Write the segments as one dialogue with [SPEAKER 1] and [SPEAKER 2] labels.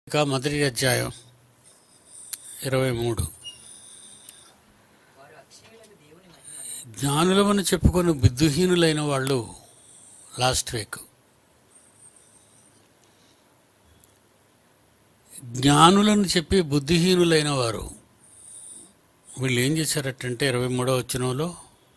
[SPEAKER 1] ఇక మొదటి అధ్యాయం ఇరవై మూడు జ్ఞానులమని చెప్పుకొని బుద్ధిహీనులైన వాళ్ళు లాస్ట్ వీక్ జ్ఞానులను చెప్పి బుద్ధిహీనులైన వారు వీళ్ళు ఏం చేశారటంటే ఇరవై మూడో వచనంలో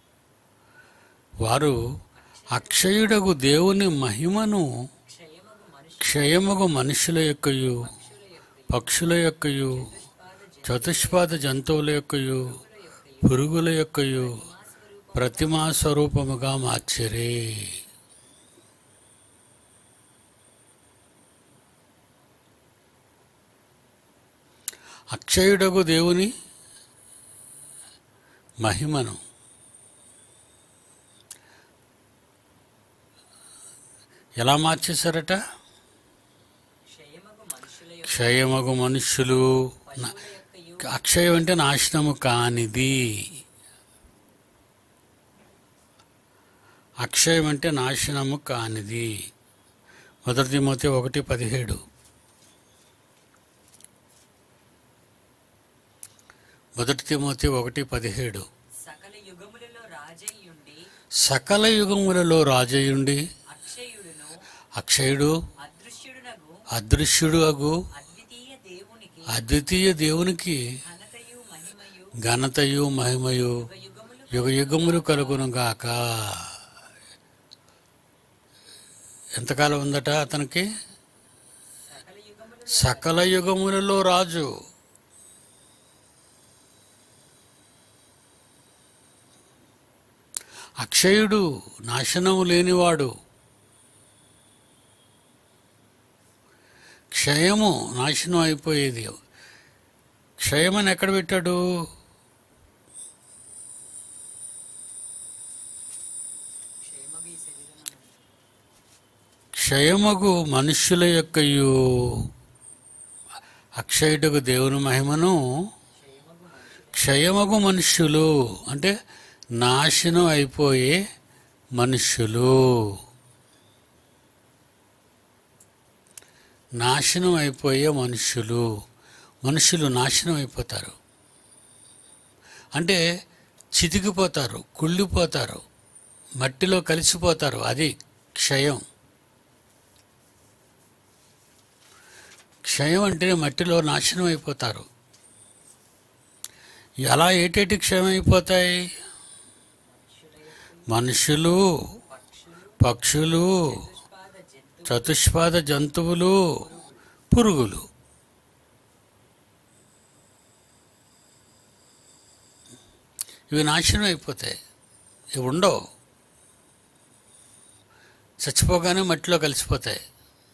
[SPEAKER 1] వారు అక్షయుడగు దేవుని మహిమను క్షయముగు మనుషుల యొక్కయు పక్షుల యొక్కయు చతుష్పాద జంతువుల యొక్కయు పురుగుల యొక్కయు ప్రతిమా స్వరూపముగా మార్చిరి అక్షయుడగు దేవుని మహిమను ఎలా మార్చేశారట క్షయమగు మనుష్యులు నా- అక్షయం అంటే నాశనము కానిది అక్షయం అంటే నాశనము కానిది మొదటి తిమోతి ఒకటి పదిహేడు మొదటి తిమోతి ఒకటి పదిహేడు
[SPEAKER 2] సకల యుగములలో రాజయ్యుండి
[SPEAKER 1] సకల యుగములలో రాజయుండి
[SPEAKER 2] అక్షయుడును
[SPEAKER 1] అక్షయుడు
[SPEAKER 2] అదృశ్యుడునగు
[SPEAKER 1] అదృశ్యుడు అగు
[SPEAKER 2] అద్వితీయ దేవునికి
[SPEAKER 1] అద్వితీయ దేవునికి
[SPEAKER 2] ఘనతయు మహిమయు
[SPEAKER 1] ఘనతయు మహిమయు
[SPEAKER 2] యుగములు
[SPEAKER 1] యుగ యుగములు కలుగును గాక ఎంతకాలం ఉందట అతనికి
[SPEAKER 2] సకల యుగములు
[SPEAKER 1] సకల యుగములలో రాజు అక్షయుడు నాశనము లేనివాడు క్షయము నాశనం అయిపోయేది క్షయమని ఎక్కడ పెట్టాడు
[SPEAKER 2] క్షేమము ఈ శరీరమును
[SPEAKER 1] క్షయమగు మనుష్యుల యొక్కయు అక్షయుడకు దేవుని మహిమను
[SPEAKER 2] క్షేమము మనుషులు
[SPEAKER 1] క్షయమగు మనుష్యులు అంటే నాశనం అయిపోయే మనుష్యులు నాశనం అయిపోయే మనుష్యులు మనుషులు నాశనం అయిపోతారు అంటే చితికిపోతారు కుళ్ళిపోతారు మట్టిలో కలిసిపోతారు అది క్షయం క్షయం అంటే మట్టిలో నాశనం అయిపోతారు ఎలా ఏటేటి క్షయం అయిపోతాయి మనుషులు పక్షులు
[SPEAKER 2] పాద జంతు
[SPEAKER 1] చతుష్పాద జంతువులు పురుగులు ఇవి నాశనం అయిపోతాయి ఇవి ఉండవు చచ్చిపోగానే మట్టిలో కలిసిపోతాయి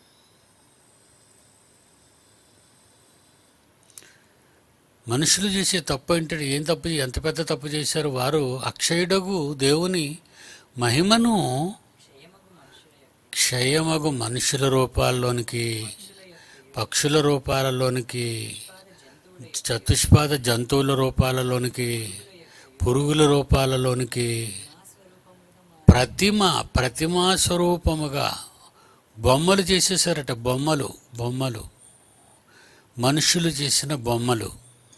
[SPEAKER 1] మనుషులు చేసే తప్పు ఏంటంటే ఏం తప్పు ఎంత పెద్ద తప్పు చేశారు వారు అక్షయుడగు దేవుని మహిమను
[SPEAKER 2] క్షేమము మనుషుల యొక్క
[SPEAKER 1] క్షయమగు మనుషుల రూపాల్లోనికి పక్షుల రూపాలలోనికి చతుష్పాద జంతువుల రూపాలలోనికి పురుగుల రూపాలలోనికి ప్రతిమ ప్రతిమా స్వరూపముగా బొమ్మలు చేసేసారట బొమ్మలు బొమ్మలు మనుషులు చేసిన బొమ్మలు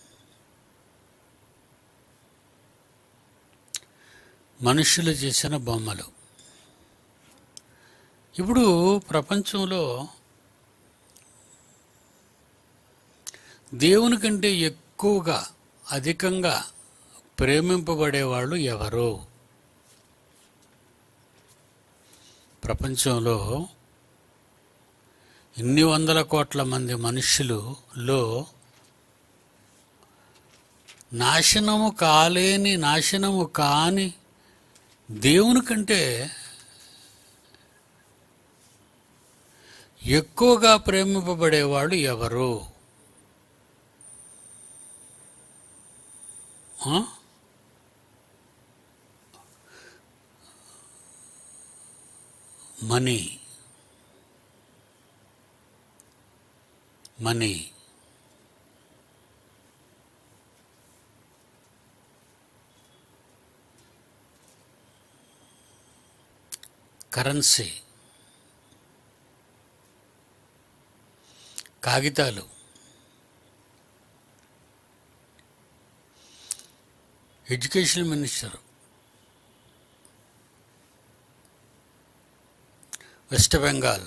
[SPEAKER 1] మనుషులు చేసిన బొమ్మలు ఇప్పుడు ప్రపంచంలో దేవుని కంటే ఎక్కువగా అధికంగా ప్రేమింపబడేవాళ్ళు ఎవరు ప్రపంచంలో ఇన్ని వందల కోట్ల మంది మనుషులులో నాశనము కాలేని నాశనము కాని దేవుని కంటే ఎక్కువగా ప్రేమింపబడేవాడు ఎవరు ఆ? మనీ మనీ కరెన్సీ కాగితాలు ఎడ్యుకేషన్ మినిస్టర్ వెస్ట్ బెంగాల్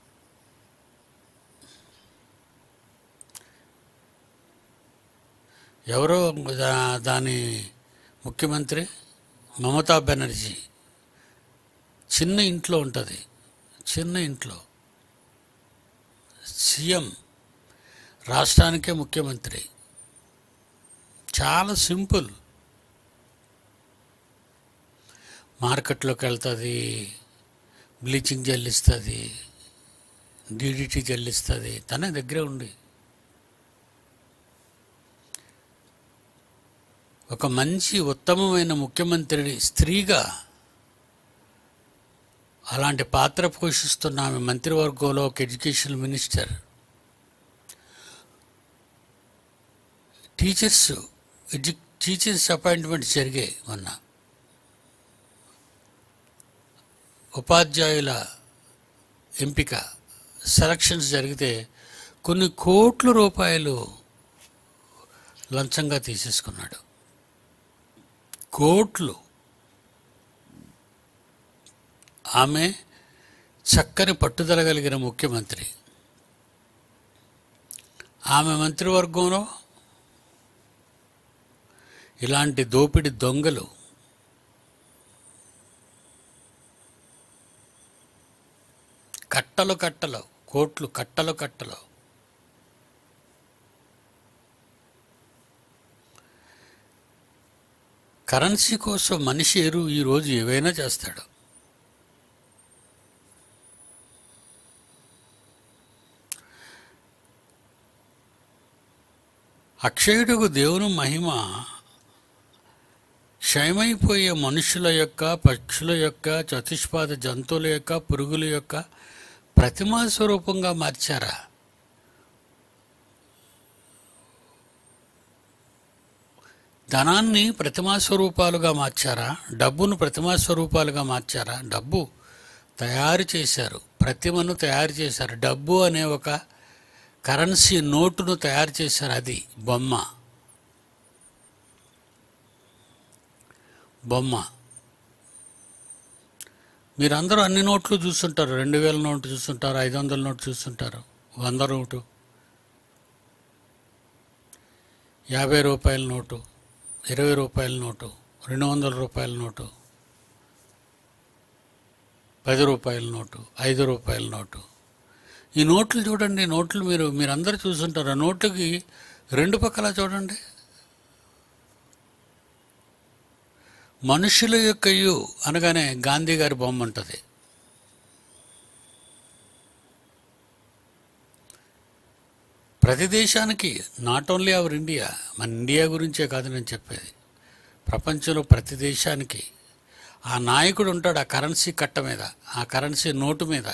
[SPEAKER 1] ఎవరో దా- దాని ముఖ్యమంత్రి మమతా బెనర్జీ చిన్న ఇంట్లో ఉంటుంది చిన్న ఇంట్లో సీఎం రాష్ట్రానికే ముఖ్యమంత్రి చాలా సింపుల్ మార్కెట్లోకి వెళ్తుంది బ్లీచింగ్ జల్లిస్తుంది డీడీటీ జల్లిస్తుంది తనే దగ్గరే ఉండి ఒక మంచి ఉత్తమమైన ముఖ్యమంత్రిని స్త్రీగా అలాంటి పాత్ర పోషిస్తున్న ఆమె మంత్రివర్గంలో ఒక ఎడ్యుకేషన్ మినిస్టర్ టీచర్స్ ఎడ్యు టీచర్స్ అపాయింట్మెంట్స్ జరిగాయి మొన్న ఉపాధ్యాయుల ఎంపిక సెలక్షన్స్ జరిగితే కొన్ని కోట్ల రూపాయలు లంచంగా తీసేసుకున్నాడు కోట్లు ఆమె చక్కని పట్టుదల కలిగిన ముఖ్యమంత్రి ఆమె మంత్రివర్గంలో ఇలాంటి దోపిడి దొంగలు కట్టలు కట్టలు కోట్లు కట్టలు కట్టలు కరెన్సీ కోసం మనిషి ఎరు ఈరోజు ఏవైనా చేస్తాడు అక్షయుడుకు దేవుని మహిమ క్షయమైపోయే మనుషుల యొక్క పక్షుల యొక్క చతుష్పాద జంతువుల యొక్క పురుగుల యొక్క ప్రతిమా స్వరూపంగా మార్చారా ధనాన్ని ప్రతిమా స్వరూపాలుగా మార్చారా డబ్బును ప్రతిమా స్వరూపాలుగా మార్చారా డబ్బు తయారు చేశారు ప్రతిమను తయారు చేశారు డబ్బు అనే ఒక కరెన్సీ నోటును తయారు చేశారు అది బొమ్మ బొమ్మ మీరందరూ అన్ని నోట్లు చూస్తుంటారు రెండు వేల నోటు చూస్తుంటారు ఐదు వందల నోటు చూస్తుంటారు వంద నోటు యాభై రూపాయల నోటు ఇరవై రూపాయల నోటు రెండు వందల రూపాయల నోటు పది రూపాయల నోటు ఐదు రూపాయల నోటు ఈ నోట్లు చూడండి నోట్లు మీరు మీరందరూ చూస్తుంటారు ఆ నోట్లకి రెండు పక్కల చూడండి మనుషుల యొక్క యు అనగానే గాంధీ గారి బొమ్మ ఉంటుంది ప్రతి దేశానికి నాట్ ఓన్లీ అవర్ ఇండియా మన ఇండియా గురించే కాదు నేను చెప్పేది ప్రపంచంలో ప్రతి దేశానికి ఆ నాయకుడు ఉంటాడు ఆ కరెన్సీ కట్ట మీద ఆ కరెన్సీ నోటు మీద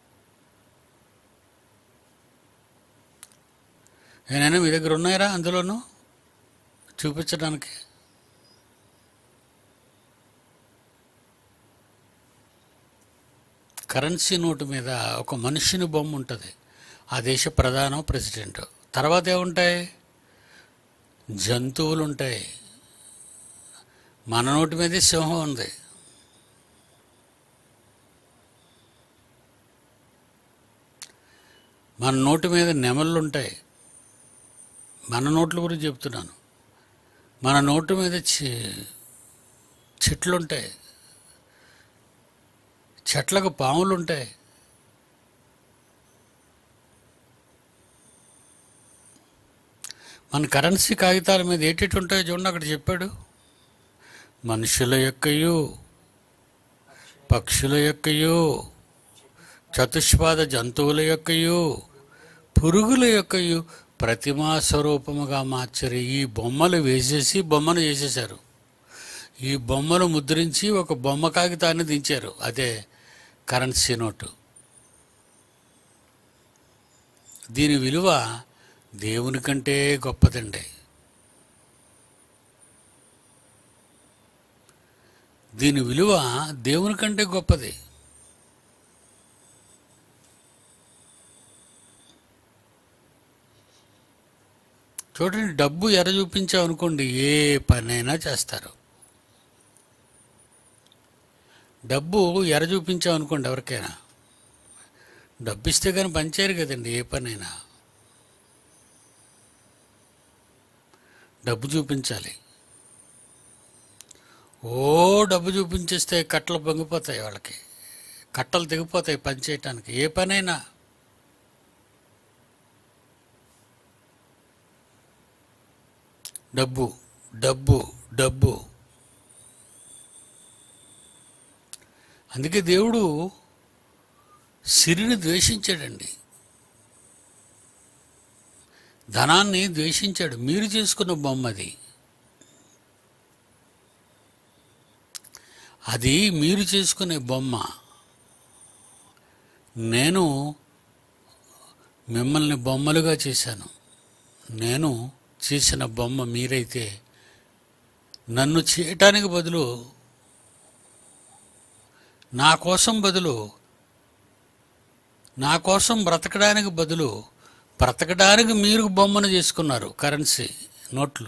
[SPEAKER 1] ఏమైనా మీ దగ్గర ఉన్నాయరా అందులోనూ చూపించడానికి కరెన్సీ నోటు మీద ఒక మనుషుని బొమ్మ ఉంటుంది ఆ దేశ ప్రధానం ప్రెసిడెంట్ తర్వాత ఏముంటాయి జంతువులు ఉంటాయి మన నోటి మీదే సింహం ఉంది మన నోటి మీద నెమళ్ళు ఉంటాయి మన నోట్ల గురించి చెప్తున్నాను మన నోటి మీద చె- చెట్లు ఉంటాయి చెట్లకు పాములు ఉంటాయి మన కరెన్సీ కాగితాల మీద ఏటేటి ఉంటాయో చూడండి అక్కడ చెప్పాడు మనుషుల యొక్కయు పక్షుల యొక్కయు చతుష్పాద జంతువుల యొక్కయు పురుగుల యొక్కయు ప్రతిమా స్వరూపముగా మార్చారు ఈ బొమ్మలు వేసేసి బొమ్మను చేసేశారు ఈ బొమ్మను ముద్రించి ఒక బొమ్మ కాగితాన్ని దించారు అదే కరెన్సీ నోటు దీని విలువ దేవుని కంటే గొప్పదండి దీని విలువ దేవుని కంటే గొప్పది చూడండి డబ్బు ఎర చూపించావు అనుకోండి ఏ పనైనా చేస్తారు డబ్బు ఎర చూపించావు అనుకోండి ఎవరికైనా డబ్బు ఇస్తే కానీ పనిచేయరు కదండి ఏ పనైనా డబ్బు చూపించాలి ఓ డబ్బు చూపించేస్తే కట్టలు పొంగిపోతాయి వాళ్ళకి కట్టలు తెగిపోతాయి పని చేయటానికి ఏ పనైనా డబ్బు డబ్బు డబ్బు అందుకే దేవుడు సిరిని ద్వేషించాడండి ధనాన్ని ద్వేషించాడు మీరు చేసుకున్న బొమ్మ అది అది మీరు చేసుకునే బొమ్మ నేను మిమ్మల్ని బొమ్మలుగా చేశాను నేను చేసిన బొమ్మ మీరైతే నన్ను చేయటానికి బదులు నా కోసం బదులు నా కోసం బ్రతకడానికి బదులు బ్రతకడానికి మీరు బొమ్మను చేసుకున్నారు కరెన్సీ నోట్లు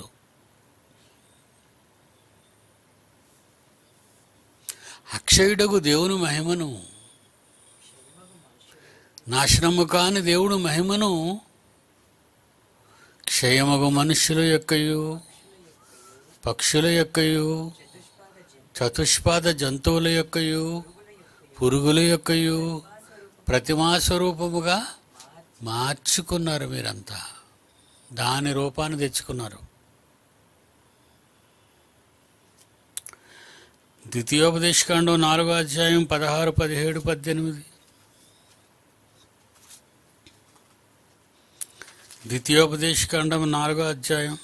[SPEAKER 1] అక్షయుడగు దేవుని మహిమను నాశనము కాని దేవుడు మహిమను క్షయమగు మనుష్యుల యొక్కయు పక్షుల యొక్కయు
[SPEAKER 2] చతుష్పాద
[SPEAKER 1] చతుష్పాద
[SPEAKER 2] జంతువుల
[SPEAKER 1] జంతువుల యొక్కయు పురుగుల యొక్కయు ప్రతిమా స్వరూపముగా మార్చుకున్నారు మీరంతా దాని రూపాన్ని తెచ్చుకున్నారు ద్వితీయోపదేశకాండం నాలుగో అధ్యాయం పదహారు పదిహేడు పద్దెనిమిది ద్వితీయోపదేశకాండం నాలుగో అధ్యాయం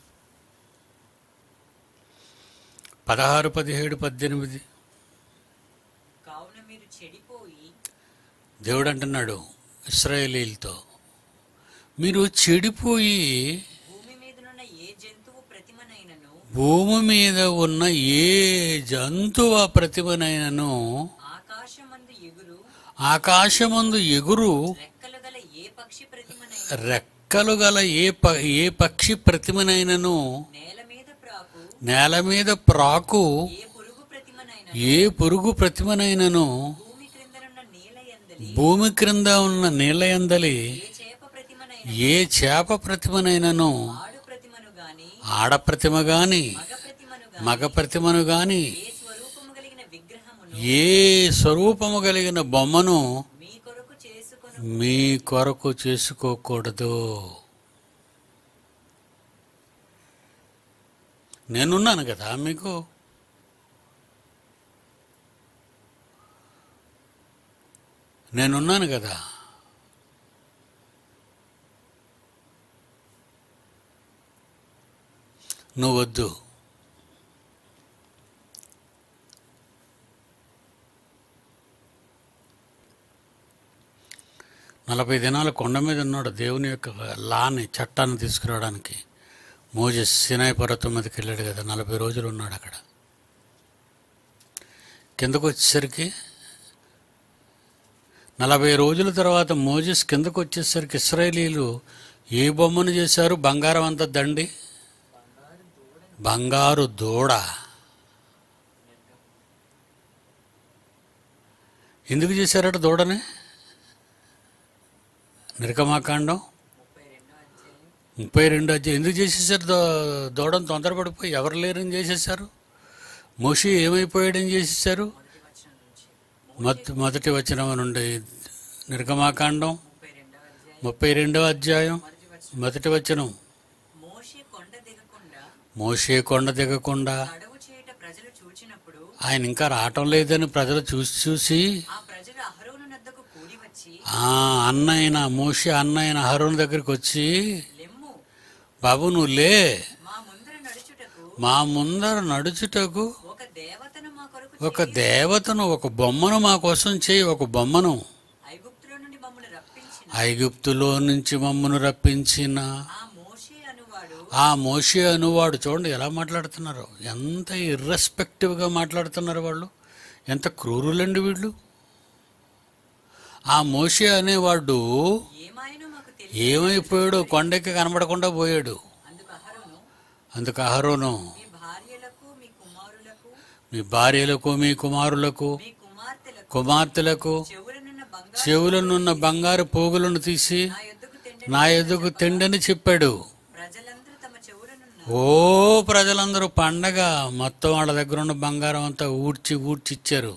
[SPEAKER 1] పదహారు పదిహేడు పద్దెనిమిది
[SPEAKER 2] కావున మీరు చెడిపోయి
[SPEAKER 1] దేవుడు అంటున్నాడు ఇస్రాయేలీలతో మీరు చెడిపోయి
[SPEAKER 2] భూమి మీదనున్న ఏ జంతువు ప్రతిమనైనను
[SPEAKER 1] భూమి మీద ఉన్న ఏ జంతువ ప్రతిమనైనను
[SPEAKER 2] ఆకాశమందు ఎగురు
[SPEAKER 1] ఆకాశమందు ఎగురు
[SPEAKER 2] రెక్కలు గల ఏ పక్షి ప్రతిమనైన
[SPEAKER 1] రెక్కలు గల ఏ ప ఏ పక్షి ప్రతిమనైనను
[SPEAKER 2] నేల మీద ప్రాకు
[SPEAKER 1] నేల మీద ప్రాకు
[SPEAKER 2] ఏ పురుగు ప్రతిమనైన
[SPEAKER 1] ఏ పురుగు ప్రతిమనైనను
[SPEAKER 2] భూమి క్రిందనున్న నీల ఎందలి
[SPEAKER 1] భూమి క్రింద ఉన్న నీలయందలి
[SPEAKER 2] ఏ చేప ప్రతిమనైన
[SPEAKER 1] ఏ చేప ప్రతిమనైనను
[SPEAKER 2] ఆడు ప్రతిమను గాని
[SPEAKER 1] ఆడ ప్రతిమ గాని
[SPEAKER 2] మగ ప్రతిమను గాని
[SPEAKER 1] మగ ప్రతిమను గాని
[SPEAKER 2] ఏ స్వరూపము కలిగిన విగ్రహమును
[SPEAKER 1] ఏ స్వరూపము కలిగిన బొమ్మను
[SPEAKER 2] మీ కొరకు చేసుకొను
[SPEAKER 1] మీ కొరకు చేసుకోకూడదు నేనున్నాను కదా మీకు నేనున్నాను కదా నువ్వు వద్దు నలభై దినాలు కొండ మీద ఉన్నాడు దేవుని యొక్క లాని చట్టాన్ని తీసుకురావడానికి మోజెస్ సినాయి పర్వతం మీదకి వెళ్ళాడు కదా నలభై రోజులు ఉన్నాడు అక్కడ కిందకు వచ్చేసరికి నలభై రోజుల తర్వాత మోజెస్ కిందకు వచ్చేసరికి ఇస్రాయేలీలు ఏ బొమ్మను చేశారు బంగారం అంత దండి బంగారు దూడ ఎందుకు చేశారట దూడని నిర్గమాకాండం
[SPEAKER 2] ముప్పై రెండో అధ్యాయం
[SPEAKER 1] ముప్పై రెండు అధ్యాయం ఎందుకు చేసేసారు దో దూడని తొందరపడిపోయి ఎవరు లేరని చేసేసారు మోషి ఏమైపోయాడని చేసేసారు
[SPEAKER 2] మొదటి వచనం నుంచి
[SPEAKER 1] మొదటి మొదటి వచనం నుండి నిర్గమాకాండం
[SPEAKER 2] ముప్పై రెండవ అధ్యాయం
[SPEAKER 1] ముప్పై రెండవ అధ్యాయం
[SPEAKER 2] మొదటి వచనం
[SPEAKER 1] మొదటి వచనం
[SPEAKER 2] మోషే కొండ దిగకుండా
[SPEAKER 1] మోషే కొండ దిగకుండా
[SPEAKER 2] తడవు చేయట ప్రజలు చూచినప్పుడు
[SPEAKER 1] ఆయన ఇంకా రావటం లేదని ప్రజలు చూసి చూసి
[SPEAKER 2] ఆ ప్రజలు అహరోను నద్దకు కూడి వచ్చి
[SPEAKER 1] ఆ అన్నయ్యన మోషే అన్నయ్యన హరుణ్ దగ్గరికి వచ్చి
[SPEAKER 2] లెమ్ము
[SPEAKER 1] బాబు నువ్వు లే
[SPEAKER 2] మా ముందర నడుచుటకు
[SPEAKER 1] మా ముందర నడుచుటకు
[SPEAKER 2] ఒక దేవతను మా కొరకు
[SPEAKER 1] ఒక దేవతను ఒక బొమ్మను మా కోసం చేయి ఒక బొమ్మను
[SPEAKER 2] ఐగుప్తులో నుండి మమ్మల్ని రప్పించిన
[SPEAKER 1] ఐగుప్తులో నుంచి మమ్మను రప్పించిన
[SPEAKER 2] ఆ మోషే అనువాడు
[SPEAKER 1] ఆ మోషే అనువాడు చూడండి ఎలా మాట్లాడుతున్నారు ఎంత ఇర్రెస్పెక్టివ్గా మాట్లాడుతున్నారు వాళ్ళు ఎంత క్రూరులండి వీళ్ళు ఆ మోషే అనేవాడు
[SPEAKER 2] ఏమాయనో మాకు తెలియదు
[SPEAKER 1] ఏమైపోయాడు కొండకి కనబడకుండా పోయాడు అందుకు అహరోను
[SPEAKER 2] మీ భార్యలకు మీ కుమారులకు
[SPEAKER 1] మీ భార్యలకు మీ కుమారులకు
[SPEAKER 2] మీ కుమార్తెలకు
[SPEAKER 1] కుమార్తెలకు
[SPEAKER 2] చెవులనున్న బంగారు
[SPEAKER 1] చెవులనున్న బంగారు పోగులను తీసి
[SPEAKER 2] నా యొద్దకు తెండి
[SPEAKER 1] నా ఎదుగు తెండని చెప్పాడు
[SPEAKER 2] ప్రజలందరూ తమ చెవులనున్న
[SPEAKER 1] ఓ ప్రజలందరూ పండగ మొత్తం వాళ్ళ దగ్గర ఉన్న బంగారం అంతా ఊడ్చి ఊడ్చి ఇచ్చారు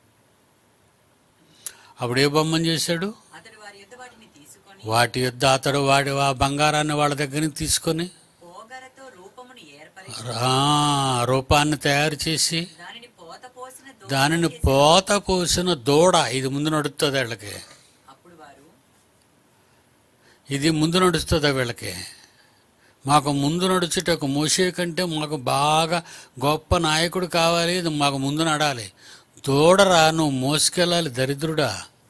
[SPEAKER 1] అప్పుడు ఏ బొమ్మను చేశాడు
[SPEAKER 2] అతడు వారి యొద్ద వాటిని తీసుకొని
[SPEAKER 1] వాటి యొద్ద అతడు వాడి ఆ బంగారాన్ని వాళ్ళ దగ్గర నుంచి తీసుకొని
[SPEAKER 2] పోగరతో రూపమును ఏర్పరిచి
[SPEAKER 1] ఆ రూపాన్ని తయారు చేసి
[SPEAKER 2] దానిని పోత పోసిన దూడ
[SPEAKER 1] దానిని పోత పోసిన దూడ ఇది ముందు నడుస్తుంది వీళ్ళకి
[SPEAKER 2] అప్పుడు వారు
[SPEAKER 1] ఇది ముందు నడుస్తుంది వీళ్ళకి మాకు ముందు నడుచుటకు మోసే కంటే మాకు బాగా గొప్ప నాయకుడు కావాలి ఇది మాకు ముందు నడాలి దూడరా నువ్వు మోసుకెళ్ళాలి దరిద్రుడా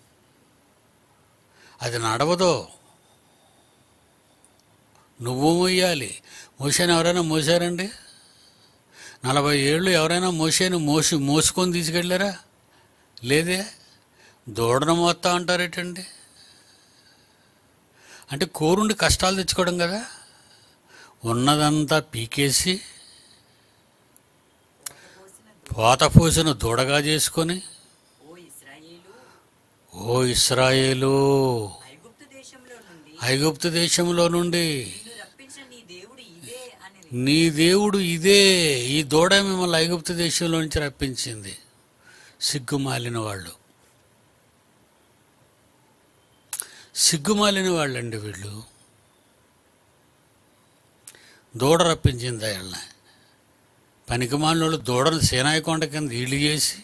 [SPEAKER 1] అది నడవదు నువ్వు మోయాలి మోసాను ఎవరైనా మోసారండి నలభై ఏళ్ళు ఎవరైనా మోసాను మోసి మోసుకొని తీసుకెళ్ళారా లేదే దూడను మోస్తా అంటారేటండి అంటే కోరుండి కష్టాలు తెచ్చుకోవడం కదా ఉన్నదంతా పీకేసి పోత పోసిన దూడగా చేసుకొని
[SPEAKER 2] ఓ ఇస్రాయేలు
[SPEAKER 1] ఓ ఇస్రాయేలు
[SPEAKER 2] ఐగుప్తు దేశంలో నుండి
[SPEAKER 1] ఐగుప్తు దేశంలో నుండి
[SPEAKER 2] నిన్ను రప్పించిన నీ దేవుడు ఇదే అని
[SPEAKER 1] నీ దేవుడు ఇదే ఈ దూడ మిమ్మల్ని ఐగుప్తు దేశంలో నుంచి రప్పించింది సిగ్గుమాలిన వాళ్ళు సిగ్గుమాలిన వాళ్ళండి వీళ్ళు దూడ రప్పించింది వీళ్ళని పనికిమాలిన దూడను సేనాయి కొండ కింద ఇళ్ళు చేసి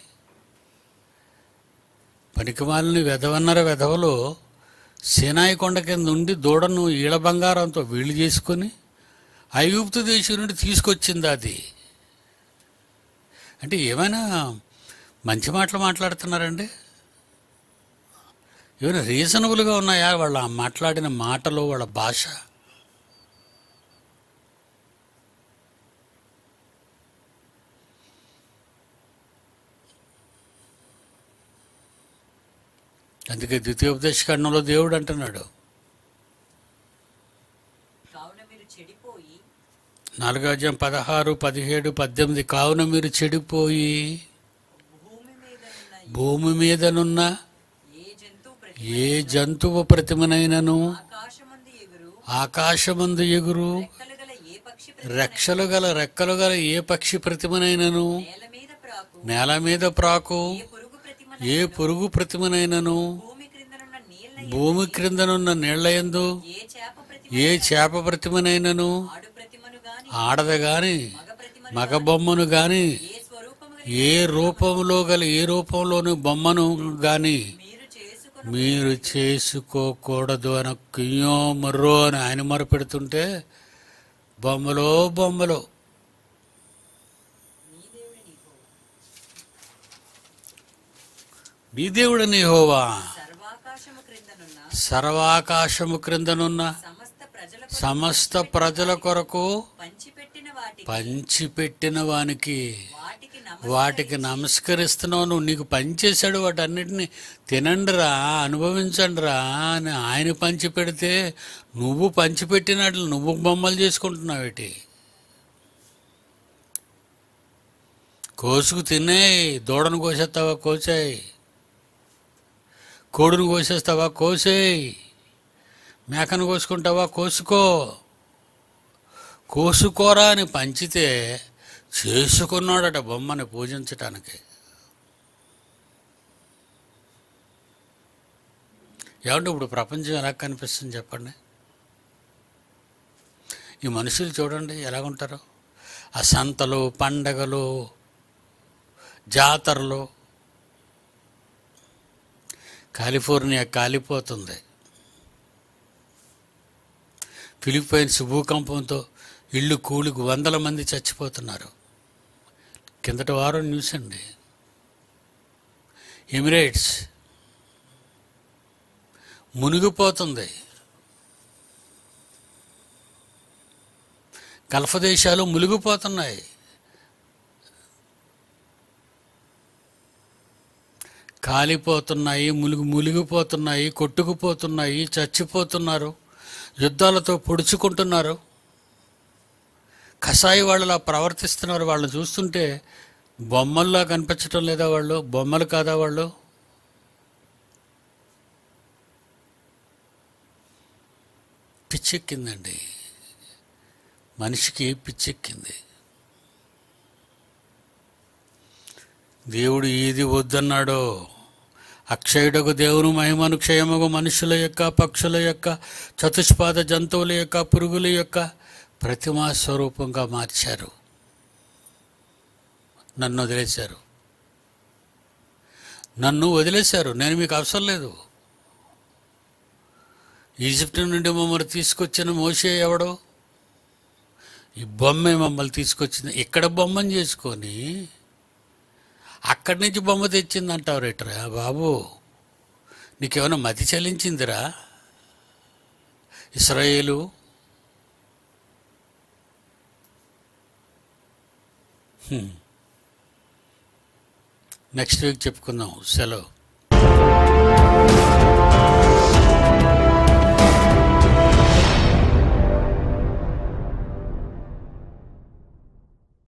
[SPEAKER 1] పనికిమాలిన వెధవన్నర వెధవలో సేనాయి కొండ కింద ఉండి దూడను ఈళ బంగారంతో వీళ్ళు చేసుకొని ఐగుప్తు దేశం నుండి తీసుకొచ్చింది అది అంటే ఏమైనా మంచి మాటలు మాట్లాడుతున్నారండి ఏమైనా రీజనబుల్గా ఉన్నాయా వాళ్ళ మాట్లాడిన మాటలు వాళ్ళ భాష అందుకే ద్వితీయోపదేశ ఖండంలో దేవుడు అంటున్నాడు
[SPEAKER 2] కావున మీరు చెడిపోయి
[SPEAKER 1] నాలుగో అధ్యాయం పదహారు పదిహేడు పద్దెనిమిది కావున మీరు చెడిపోయి
[SPEAKER 2] భూమి మీద ఉన్న
[SPEAKER 1] భూమి మీదనున్న
[SPEAKER 2] ఏ జంతువు ప్రతి
[SPEAKER 1] ఏ జంతువు ప్రతిమనైనను
[SPEAKER 2] ఆకాశమందు ఎగురు
[SPEAKER 1] ఆకాశమందు ఎగురు
[SPEAKER 2] రెక్కలు గల ఏ పక్షి ప్రతి
[SPEAKER 1] రెక్షలు గల రెక్కలు గల ఏ పక్షి ప్రతిమనైనను
[SPEAKER 2] నేల మీద ప్రాకు
[SPEAKER 1] నేల మీద ప్రాకు
[SPEAKER 2] ఏ పురుగు ప్రతిమ
[SPEAKER 1] ఏ పురుగు ప్రతిమనైనను
[SPEAKER 2] భూమి క్రిందనున్న నీళ్ళ
[SPEAKER 1] భూమి క్రిందనున్న నీళ్లయందు
[SPEAKER 2] ఏ చేప ప్రతిమ
[SPEAKER 1] ఏ చేప ప్రతిమనైనను
[SPEAKER 2] ఆడు ప్రతిమను గాని
[SPEAKER 1] ఆడద గాని
[SPEAKER 2] మగ ప్రతిమను
[SPEAKER 1] మగ బొమ్మను గాని
[SPEAKER 2] ఏ స్వరూపము గల
[SPEAKER 1] ఏ రూపంలో గల ఏ రూపంలోని బొమ్మను గాని
[SPEAKER 2] మీరు చేసుకుని
[SPEAKER 1] మీరు చేసుకోకూడదు అని కియ్యో మర్రో అని ఆయన మొరపెడుతుంటే బొమ్మలో బొమ్మలో
[SPEAKER 2] నీ దేవుడి నీకు
[SPEAKER 1] నీ దేవుడు నీహోవా
[SPEAKER 2] సర్వాకాశము క్రిందనున్న
[SPEAKER 1] సర్వాకాశము క్రిందనున్న
[SPEAKER 2] సమస్త ప్రజల
[SPEAKER 1] సమస్త ప్రజల కొరకు
[SPEAKER 2] పంచిపెట్టిన వాటికి
[SPEAKER 1] పంచిపెట్టిన వానికి
[SPEAKER 2] వాటికి నమ
[SPEAKER 1] వాటికి నమస్కరిస్తున్నావు నువ్వు నీకు పంచేశాడు వాటన్నిటిని తినండిరా అనుభవించండిరా అని ఆయన పంచి పెడితే నువ్వు పంచిపెట్టినట్లు నువ్వు బొమ్మలు చేసుకుంటున్నావేటి కోసుకు తినేయి దూడను కోసేస్తావా కోసేయి కోడును కోసేస్తావా కోసేయి మేకను కోసుకుంటావా కోసుకో కోసుకోరా అని పంచితే చేసుకున్నాడట బొమ్మని పూజించటానికి ఏమంటే ఇప్పుడు ప్రపంచం ఎలా కనిపిస్తుంది చెప్పండి ఈ మనుషులు చూడండి ఎలాగుంటారు ఆ సంతలు పండగలు జాతరలు కాలిఫోర్నియా కాలిపోతుంది ఫిలిప్పైన్స్ భూకంపంతో ఇళ్ళు కూలికి వందల మంది చచ్చిపోతున్నారు కిందటి వారం న్యూస్ అండి ఎమిరేట్స్ మునిగిపోతుంది గల్ఫ్ దేశాలు మునిగిపోతున్నాయి కాలిపోతున్నాయి ములుగు మునిగిపోతున్నాయి కొట్టుకుపోతున్నాయి చచ్చిపోతున్నారు యుద్ధాలతో పొడుచుకుంటున్నారు కషాయి వాళ్ళలా ప్రవర్తిస్తున్నారు వాళ్ళని చూస్తుంటే బొమ్మల్లా కనిపించటం లేదా వాళ్ళు బొమ్మలు కాదా వాళ్ళు పిచ్చెక్కిందండి మనిషికి పిచ్చెక్కింది దేవుడు ఏది వద్దన్నాడో అక్షయుడకు దేవుని మహిమను క్షయముగు మనుషుల యొక్క పక్షుల యొక్క చతుష్పాద జంతువుల యొక్క పురుగుల యొక్క ప్రతిమా స్వరూపంగా మార్చారు నన్ను వదిలేశారు నన్ను వదిలేశారు నేను మీకు అవసరం లేదు ఈజిప్ట్ నుండి మమ్మల్ని తీసుకొచ్చిన మోసే ఎవడో ఈ బొమ్మే మమ్మల్ని తీసుకొచ్చింది ఇక్కడ బొమ్మను చేసుకొని అక్కడి నుంచి బొమ్మ తెచ్చిందంటావు రేటరా బాబు నీకేమైనా మతి చలించిందిరా ఇస్రాయేలు నెక్స్ట్ వీక్ చెప్పుకుందాం సెలవు